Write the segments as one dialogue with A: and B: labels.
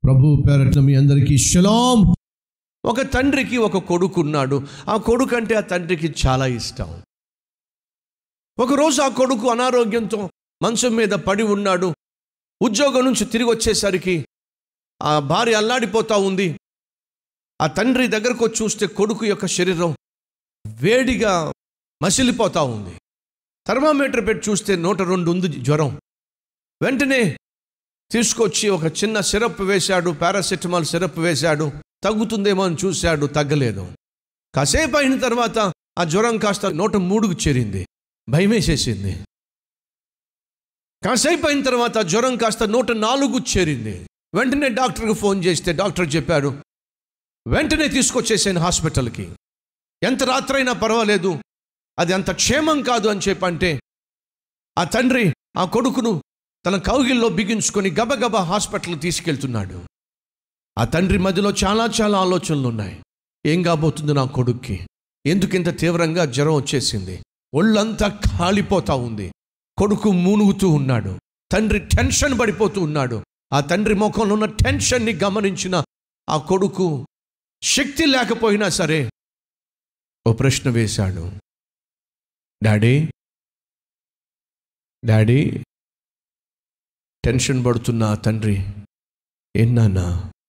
A: ప్రభు పేరట్ల మీ అందరికీ షలాం
B: ఒక తండ్రికి ఒక కొడుకు ఉన్నాడు ఆ కొడుకు అంటే ఆ తండ్రికి చాలా ఇష్టం ఒకరోజు ఆ కొడుకు అనారోగ్యంతో మంచం మీద పడి ఉన్నాడు ఉద్యోగం నుంచి తిరిగి వచ్చేసరికి ఆ భార్య అల్లాడిపోతా ఉంది ఆ తండ్రి దగ్గరకు వచ్చి చూస్తే కొడుకు యొక్క శరీరం వేడిగా మసిలిపోతా ఉంది థర్మామీటర్ పెట్టి చూస్తే నూట రెండు ఉంది జ్వరం వెంటనే తీసుకొచ్చి ఒక చిన్న సిరప్ వేశాడు పారాసెటమాల్ సిరప్ వేశాడు తగ్గుతుందేమో అని చూశాడు తగ్గలేదు కాసేపు అయిన తర్వాత ఆ జ్వరం కాస్త నూట మూడుకు చేరింది భయం వేసేసింది కాసేపు అయిన తర్వాత ఆ జ్వరం కాస్త నూట నాలుగు చేరింది వెంటనే డాక్టర్కి ఫోన్ చేస్తే డాక్టర్ చెప్పాడు వెంటనే తీసుకొచ్చేసాను హాస్పిటల్కి ఎంత రాత్రైనా పర్వాలేదు అది అంత క్షేమం కాదు అని చెప్పంటే ఆ తండ్రి ఆ కొడుకును తన కౌగిల్లో బిగించుకొని గబగబా హాస్పిటల్ తీసుకెళ్తున్నాడు ఆ తండ్రి మధ్యలో చాలా చాలా ఆలోచనలు ఉన్నాయి ఏం కాబోతుంది నా కొడుక్కి ఎందుకు ఇంత తీవ్రంగా జ్వరం వచ్చేసింది ఒళ్ళంతా కాలిపోతా ఉంది కొడుకు మూనుగుతూ ఉన్నాడు తండ్రి టెన్షన్ పడిపోతూ ఉన్నాడు ఆ తండ్రి ముఖంలో ఉన్న టెన్షన్ని గమనించిన ఆ కొడుకు శక్తి లేకపోయినా సరే ఓ ప్రశ్న వేశాడు డాడీ డాడీ టెన్షన్ పడుతున్న ఆ తండ్రి ఏనాన్నా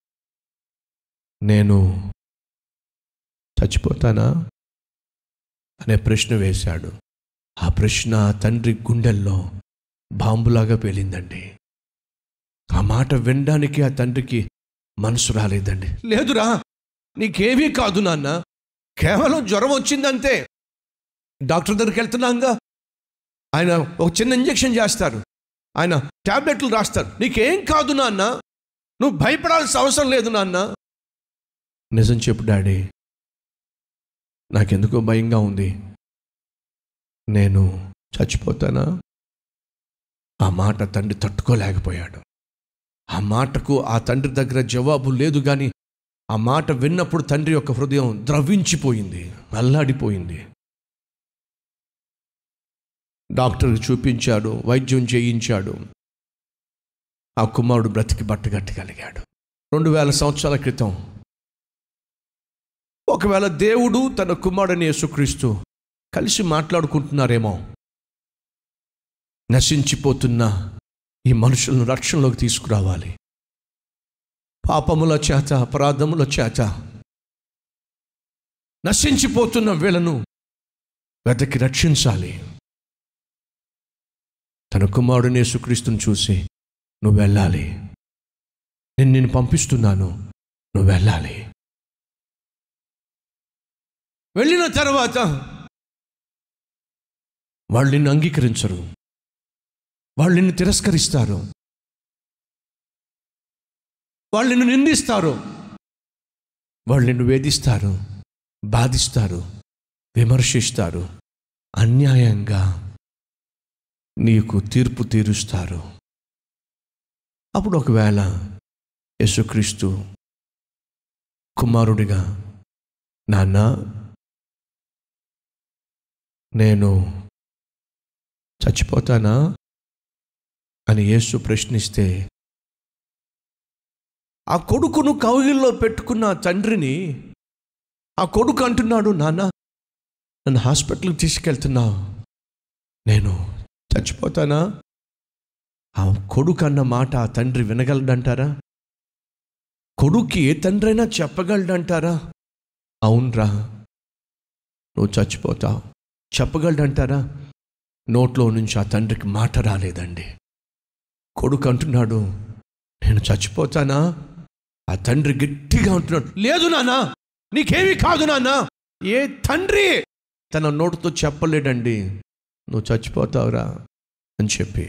B: నేను చచ్చిపోతానా అనే ప్రశ్న వేశాడు ఆ ప్రశ్న ఆ తండ్రి గుండెల్లో బాంబులాగా పేలిందండి ఆ మాట వినడానికి ఆ తండ్రికి మనసు రాలేదండి లేదురా నీకేమీ కాదు నాన్న కేవలం జ్వరం వచ్చిందంతే డాక్టర్ దగ్గరికి వెళ్తున్నాగా ఆయన ఒక చిన్న ఇంజెక్షన్ చేస్తారు ఆయన ట్యాబ్లెట్లు రాస్తారు నీకేం కాదు నాన్న నువ్వు భయపడాల్సిన అవసరం లేదు నాన్న నిజం చెప్పు డాడీ నాకెందుకో భయంగా ఉంది నేను చచ్చిపోతానా ఆ మాట తండ్రి తట్టుకోలేకపోయాడు ఆ మాటకు ఆ తండ్రి దగ్గర జవాబు లేదు కానీ ఆ మాట విన్నప్పుడు తండ్రి యొక్క హృదయం ద్రవించిపోయింది అల్లాడిపోయింది డాక్టర్కి చూపించాడు వైద్యం చేయించాడు ఆ కుమారుడు బ్రతికి బట్టగట్టగలిగాడు రెండు వేల సంవత్సరాల క్రితం ఒకవేళ దేవుడు తన కుమారుని యేసుక్రీస్తు కలిసి మాట్లాడుకుంటున్నారేమో నశించిపోతున్న ఈ మనుషులను రక్షణలోకి తీసుకురావాలి పాపముల చేత అపరాధముల చేత నశించిపోతున్న వీళ్ళను వెతకి రక్షించాలి తన కుమారుడిని యేసుక్రీస్తుని చూసి నువ్వు వెళ్ళాలి నేను నిన్ను పంపిస్తున్నాను నువ్వు వెళ్ళాలి వెళ్ళిన తర్వాత వాళ్ళు నిన్ను అంగీకరించరు వాళ్ళు నిన్ను తిరస్కరిస్తారు వాళ్ళు నిన్ను నిందిస్తారు వాళ్ళు నిన్ను వేధిస్తారు బాధిస్తారు విమర్శిస్తారు అన్యాయంగా నీకు తీర్పు తీరుస్తారు అప్పుడు ఒకవేళ యేసుక్రీస్తు కుమారుడిగా నాన్న నేను చచ్చిపోతానా అని యేసు ప్రశ్నిస్తే ఆ కొడుకును కౌగిల్లో పెట్టుకున్న ఆ తండ్రిని ఆ కొడుకు అంటున్నాడు నాన్న నన్ను హాస్పిటల్కి తీసుకెళ్తున్నావు నేను చచ్చిపోతానా ఆ కొడుకు అన్న మాట ఆ తండ్రి వినగలడంటారా కొడుక్కి ఏ తండ్రైనా చెప్పగలడంటారా అవునరా నువ్వు చచ్చిపోతావు చెప్పగలడంటారా నోట్లో నుంచి ఆ తండ్రికి మాట రాలేదండి కొడుకు అంటున్నాడు నేను చచ్చిపోతానా ఆ తండ్రి గట్టిగా అంటున్నాడు లేదు నాన్న నీకేమీ కాదు నాన్న ఏ తండ్రి తన నోటితో చెప్పలేడండి నువ్వు చచ్చిపోతావురా అని చెప్పి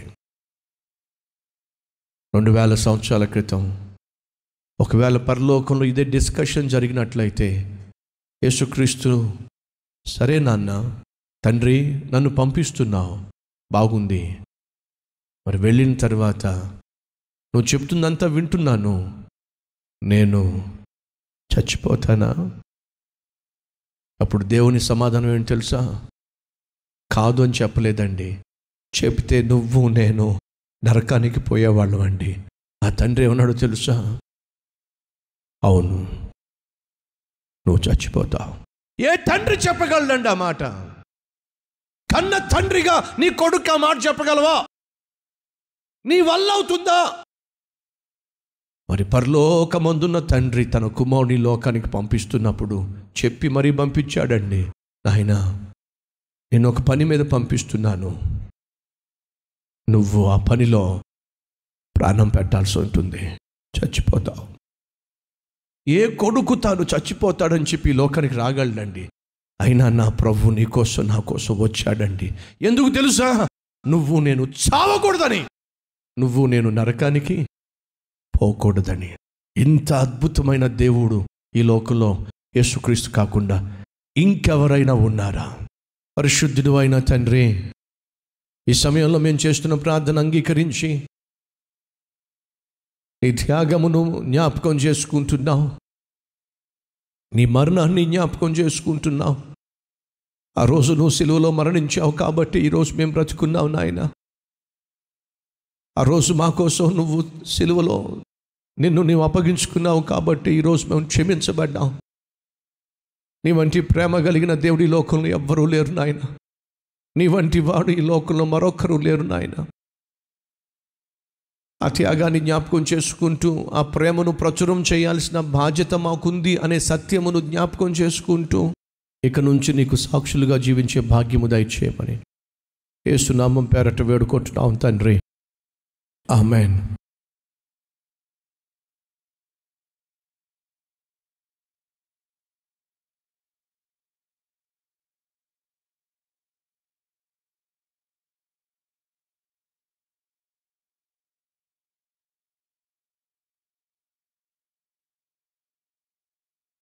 B: రెండు వేల సంవత్సరాల క్రితం ఒకవేళ పరలోకంలో ఇదే డిస్కషన్ జరిగినట్లయితే యేసుక్రీస్తు సరే నాన్న తండ్రి నన్ను పంపిస్తున్నావు బాగుంది మరి వెళ్ళిన తర్వాత నువ్వు చెప్తుందంతా వింటున్నాను నేను చచ్చిపోతానా అప్పుడు దేవుని సమాధానం ఏంటి తెలుసా కాదు అని చెప్పలేదండి చెప్తే నువ్వు నేను నరకానికి పోయేవాళ్ళం అండి ఆ తండ్రి ఏమన్నాడో తెలుసా అవును నువ్వు చచ్చిపోతావు ఏ తండ్రి చెప్పగలడండి ఆ మాట కన్న తండ్రిగా నీ కొడుకు ఆ మాట చెప్పగలవా నీ వల్ల అవుతుందా మరి పరలోకమందున్న తండ్రి తన కుమారుని లోకానికి పంపిస్తున్నప్పుడు చెప్పి మరీ పంపించాడండి నాయనా నేను ఒక పని మీద పంపిస్తున్నాను నువ్వు ఆ పనిలో ప్రాణం పెట్టాల్సి ఉంటుంది చచ్చిపోతావు ఏ కొడుకు తాను చచ్చిపోతాడని చెప్పి ఈ లోకానికి రాగలడండి అయినా నా ప్రభు నీ కోసం నా కోసం వచ్చాడండి ఎందుకు తెలుసా నువ్వు నేను చావకూడదని నువ్వు నేను నరకానికి పోకూడదని ఇంత అద్భుతమైన దేవుడు ఈ లోకంలో యేసుక్రీస్తు కాకుండా ఇంకెవరైనా ఉన్నారా పరిశుద్ధుడు అయిన తండ్రి ఈ సమయంలో మేము చేస్తున్న ప్రార్థన అంగీకరించి నీ త్యాగమును జ్ఞాపకం చేసుకుంటున్నావు నీ మరణాన్ని జ్ఞాపకం చేసుకుంటున్నావు ఆ రోజు నువ్వు సిలువలో మరణించావు కాబట్టి ఈరోజు మేము బ్రతుకున్నావు నాయన ఆ రోజు మా కోసం నువ్వు సిలువలో నిన్ను నీవు అప్పగించుకున్నావు కాబట్టి ఈరోజు మేము క్షమించబడ్డాం నీ వంటి ప్రేమ కలిగిన దేవుడి లోకంలో ఎవ్వరూ లేరు నాయన నీ వంటి వాడు ఈ లోకంలో మరొకరు లేరు నాయన ఆ త్యాగాన్ని జ్ఞాపకం చేసుకుంటూ ఆ ప్రేమను ప్రచురం చేయాల్సిన బాధ్యత మాకుంది అనే సత్యమును జ్ఞాపకం చేసుకుంటూ ఇక నుంచి నీకు సాక్షులుగా జీవించే భాగ్యము దయచేయమని ఏసునామం పేరట వేడుకుంటున్నాం తండ్రి ఆమెన్